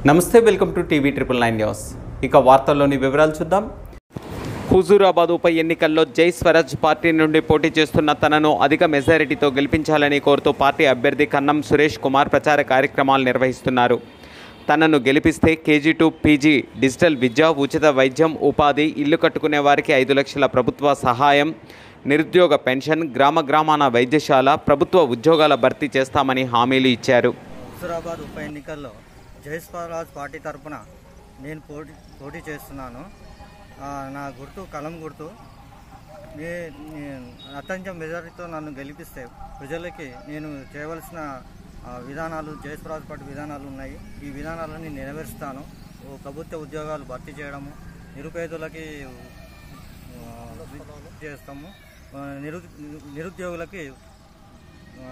నమస్తే welcome to TV triple nine news ఇక వార్తల్లోని వివరాలు చూద్దాం హుజూరాబాద్ ఉప ఎన్నికల్లో జై స్వరాజ్ పార్టీ నుండి పోటీ చేస్తున్న తనను అధిక మెజారిటీతో గెలిపించాలని కోరుతూ పార్టీ అభ్యర్థి కన్నం సురేష్ కుమార్ ప్రచార కార్యక్రమాలు నిర్వహిస్తున్నారు తనను గెలిపిస్తే కేజీ టు పీజీ డిజిటల్ విద్య ఉచిత వైద్యం ఉపాధి ఇల్లు కట్టుకునే వారికి ఐదు లక్షల ప్రభుత్వ సహాయం నిరుద్యోగ పెన్షన్ గ్రామ గ్రామాన వైద్యశాల ప్రభుత్వ ఉద్యోగాల భర్తీ చేస్తామని హామీలు ఇచ్చారు హుజురాబాద్ ఉప ఎన్నికల్లో జయస్వరాజ్ పార్టీ తరపున నేను పోటీ పోటీ చేస్తున్నాను ఆ, నా గుర్తు కలం గుర్తు నే- నే- అత్యంత మెజారిటీతో నన్ను గెలిపిస్తే ప్రజలకి నేను చేయవలసిన ఆ, విధానాలు జయస్వరాజ్ పార్టీ విధానాలు ఉన్నాయి ఈ విధానాలన్నీ నెరవేరుస్తాను ఓ ప్రభుత్వ ఉద్యోగాలు భర్తీ చేయడము నిరుపేదలకి ఆ, చేస్తాము ఆ, నిరు నిరుద్యోగులకి ఆ,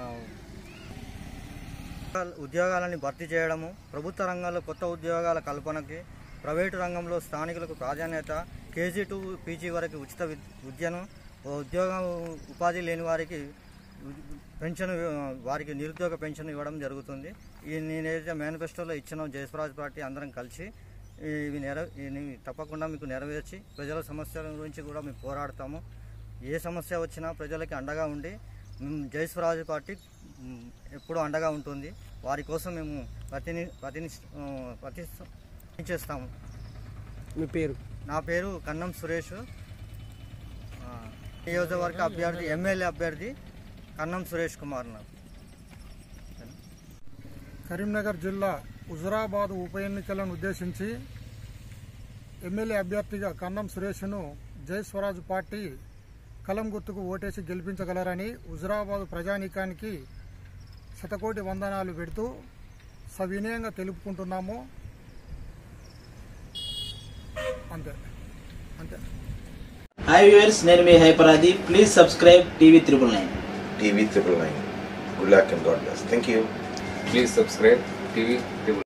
ఉద్యోగాలని భర్తీ చేయడము ప్రభుత్వ రంగంలో కొత్త ఉద్యోగాల కల్పనకి ప్రైవేటు రంగంలో స్థానికులకు ప్రాధాన్యత కేజీ టు పీజీ వరకు ఉచిత విద్- విద్యను ఉద్యోగం ఉపాధి లేని వారికి పెన్షన్ వారికి నిరుద్యోగ పెన్షన్ ఇవ్వడం జరుగుతుంది ఈ నేనైతే మేనిఫెస్టోలో ఇచ్చిన జయస్వరాజ్ పార్టీ అందరం కలిసి ఇవి నెర ఇవి తప్పకుండా మీకు నెరవేర్చి ప్రజల సమస్యల గురించి కూడా మేము పోరాడతాము ఏ సమస్య వచ్చినా ప్రజలకి అండగా ఉండి మ్, జై స్వరాజ్ పార్టీ మ్, ఎప్పుడూ అండగా ఉంటుంది వారి కోసం మేము ప్రతిని ప్రతిని ప్రతి చేస్తాము మీ పేరు నా పేరు కన్నం సురేష్ ఆ, నియోజకవర్గ అభ్యర్థి ఎమ్మెల్యే అభ్యర్థి కన్నం సురేష్ కుమార్ నాకు కరీంనగర్ జిల్లా హుజురాబాద్ ఉప ఎన్నికలను ఉద్దేశించి ఎమ్మెల్యే అభ్యర్థిగా కన్నం సురేష్ను జై స్వరాజ్ పార్టీ కలం గుర్తుకు ఓటేసి గెలిపించగలరని హుజురాబాద్ ప్రజానీకానికి శతకోటి వందనాలు పెడుతూ సవినయంగా తెలుపుకుంటున్నాము అంతే అంతే హాయ్ వ్యూవర్స్ నేను మీ హైపరాది please subscribe TV triple nine TV triple nine. Good luck and God bless. Thank you. Please subscribe TV Triple